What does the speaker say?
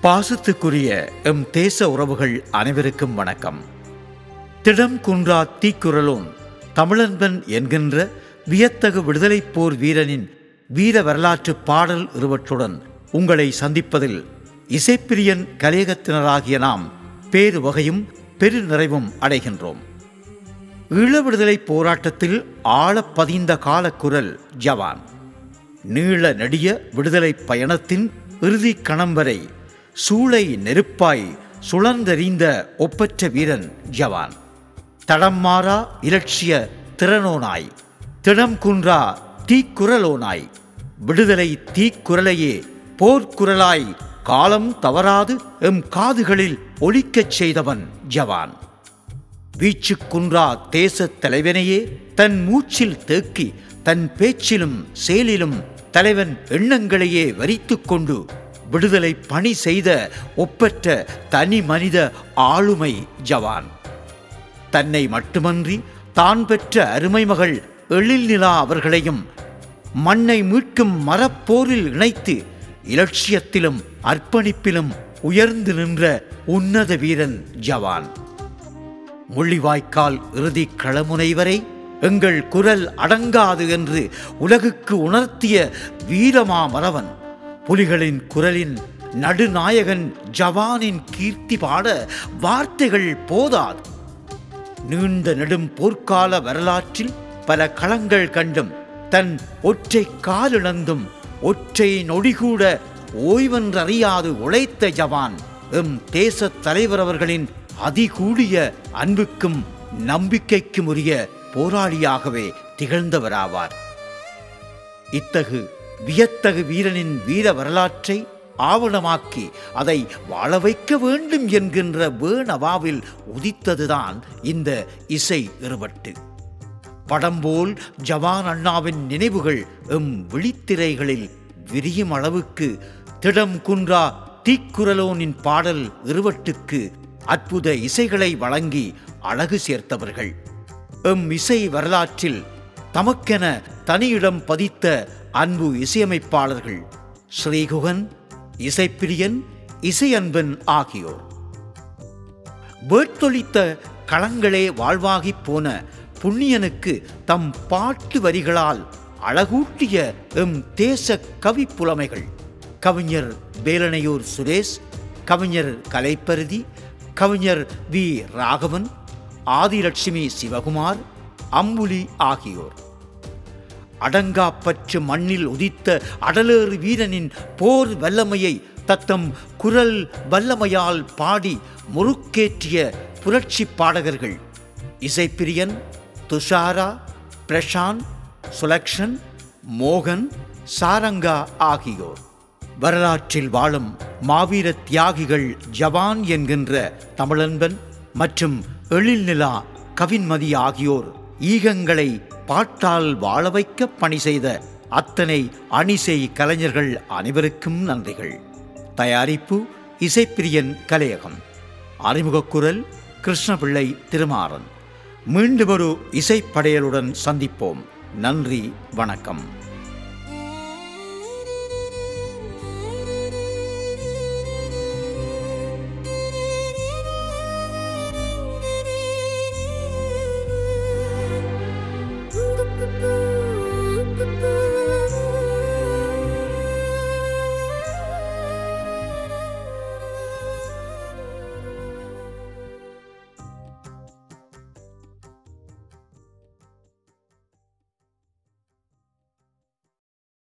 பாசத்துக்குரிய M தேச உறவுகள் அனைவருக்கும் வணக்கம் திடம் குன்றா தீக்குறலோன் தமிழன்பன் என்கின்ற வியத்தகு விடுதலைப் போர் வீரனின் வீர வரலாற்று பாடல் இருவற்றுடன் உங்களை சந்திப்பதில் இசைப்பிரியன் கலையகத்தினராகிய நாம் பேரு வகையும் பெரு நிறைவும் அடைகின்றோம் ஈழ விடுதலை போராட்டத்தில் ஆழப் பதிந்த காலக்குரல் ஜவான் நீள நெடிய விடுதலை பயணத்தின் இறுதி கணம் வரை சூளை நெருப்பாய் சுழந்தெறிந்த ஒப்பற்ற வீரன் ஜவான் தடம் மாறா இலட்சிய திறனோனாய் திடம் குன்றா தீக்குரலோனாய் விடுதலை தீக்குரலையே போர்க்குரலாய் காலம் தவறாது எம் காதுகளில் ஒலிக்கச் செய்தவன் ஜவான் வீச்சு குன்றா தேசத் தலைவனையே தன் மூச்சில் தேக்கி தன் பேச்சிலும் செயலிலும் தலைவன் எண்ணங்களையே வரித்துக் கொண்டு விடுதலை பணி செய்த ஒப்பற்ற தனி மனித ஆளுமை ஜவான் தன்னை மட்டுமன்றி தான் பெற்ற அருமை மகள் எழில்நிலா அவர்களையும் மண்ணை மீட்கும் மரப்போரில் இணைத்து இலட்சியத்திலும் அர்ப்பணிப்பிலும் உயர்ந்து நின்ற உன்னத வீரன் ஜவான் முள்ளிவாய்க்கால் இறுதி களமுனை வரை எங்கள் குரல் அடங்காது என்று உலகுக்கு உணர்த்திய வீரமா மறவன் புலிகளின் குரலின் நடுநாயகன் ஜவானின் கீர்த்தி பாட வார்த்தைகள் போதாது நீண்ட நெடும் போர்க்கால வரலாற்றில் பல களங்கள் கண்டும் தன் ஒற்றை காலிழந்தும் ஒற்றை நொடிகூட ஓய்வென்றறியாது உழைத்த ஜவான் எம் தேச தலைவர் அவர்களின் அதிகூடிய அன்புக்கும் நம்பிக்கைக்கும் உரிய போராளியாகவே திகழ்ந்தவராவார் இத்தகு வியத்தகு வீரனின் வீர வரலாற்றை ஆவணமாக்கி அதை வாழ வைக்க வேண்டும் என்கின்ற வேணவாவில் உதித்ததுதான் இந்த இசை இருவட்டு படம்போல் ஜவான் அண்ணாவின் நினைவுகள் எம் விழித்திரைகளில் விரியும் அளவுக்கு திடம் குன்றா தீக்குரலோனின் பாடல் இருவட்டுக்கு அற்புத இசைகளை வழங்கி அழகு சேர்த்தவர்கள் எம் இசை வரலாற்றில் தமக்கென தனியிடம் பதித்த அன்பு இசையமைப்பாளர்கள் ஸ்ரீகுகன் இசைப்பிரியன் இசையன்பன் ஆகியோர் வேட்டொழித்த களங்களே வாழ்வாகிப் போன புண்ணியனுக்கு தம் பாட்டு வரிகளால் அழகூட்டிய எம் தேச கவி புலமைகள் கவிஞர் வேலனையூர் சுரேஷ் கவிஞர் கலைப்பருதி கவிஞர் வி ராகவன் ஆதிலட்சுமி சிவகுமார் அம்புலி ஆகியோர் அடங்காப்பற்று மண்ணில் உதித்த அடலேறு வீரனின் போர் வல்லமையை தத்தம் குரல் வல்லமையால் பாடி முறுக்கேற்றிய புரட்சி பாடகர்கள் இசைப்பிரியன் துஷாரா பிரசாந்த் சுலக்ஷன் மோகன் சாரங்கா ஆகியோர் வரலாற்றில் வாழும் மாவீர தியாகிகள் ஜவான் என்கின்ற தமிழன்பன் மற்றும் எழில்நிலா கவின்மதி ஆகியோர் ஈகங்களை பாட்டால் வாழ வைக்க பணி செய்த அத்தனை அணிசை கலைஞர்கள் அனைவருக்கும் நன்றிகள் தயாரிப்பு இசைப்பிரியன் கலையகம் அறிமுகக் குரல் கிருஷ்ணபிள்ளை திருமாறன் மீண்டும் ஒரு இசைப்படையலுடன் சந்திப்போம் நன்றி வணக்கம்